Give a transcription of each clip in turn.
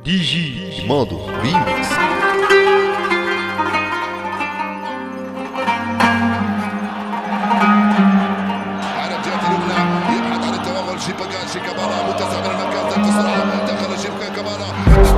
دي جي ماضو ريميكس على الجهة اليمنى يبحث عن التوغل شيباغان شيكابالا متسع من المكان ذات السرعة دخل شيباغان كابالا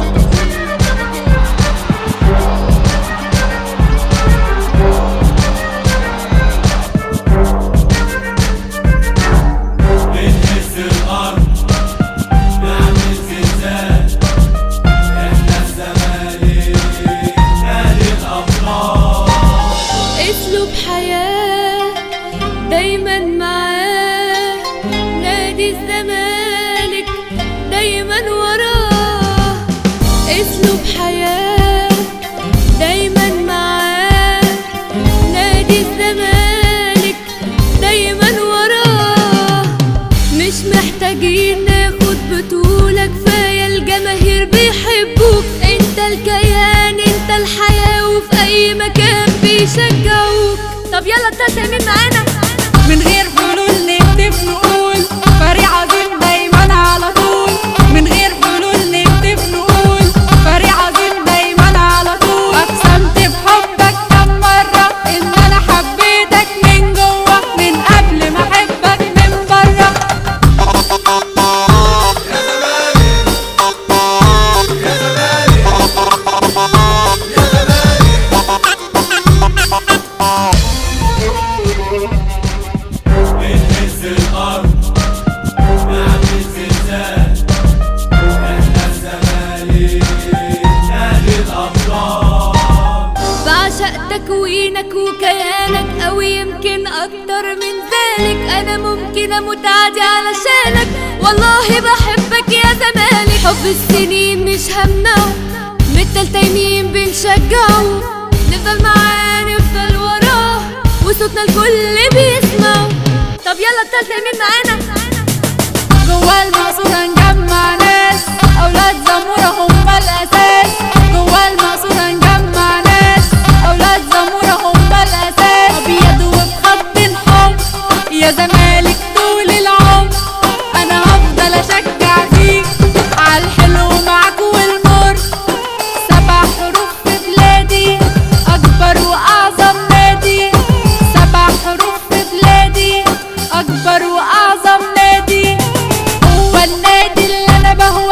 بنهز الأرض نعمل زلزال إحنا الزمالك نادي الأبطال اسلوب حياة دايما معاه نادي الزمالك دايما وراه اسلوب حياة دايما معاه نادي الزمالك دايما وراه مش محتاجين ناخد بطولة كفاية الجماهير بيحبوك انت الكيان انت الحياة وفي اي مكان بيشجعوك طب يلا التالتة مين معانا من غير حلول نكتب نقول فريق عظيم دايما على طول من غير حلول نكتب نقول فريق عظيم دايما على طول اقسمت بحبك كم مرة ان انا حبيتك من جوه من قبل ما احبك من بره بنهز الأرض نعمل زلزال إحنا الزمالك نادي الأبطال بعشق تكوينك وكيانك أو يمكن أكتر من ذلك أنا ممكن أموت عادي علشانك والله بحبك يا زمالك حب السنين مش همنعه مثل تايمين بنشجعه نفضل معاه نفضل وراه وصوتنا الكل بيسمعه طب يلا التالتة مين معانا جوا المقصورة نجمع ناس أولاد زمورة هم الأساس جوا المقصورة نجمع ناس أولاد زمورة هم الأساس أبيض وبخط الحب يا زمالك طول العمر أنا هفضل أشجع فيك عالحلو معاك والمر سبع حروف في بلادي أكبر وأعظم نادي سبع حروف في بلادي أكبر وأعظم نادي هو النادي اللي أنا بهواه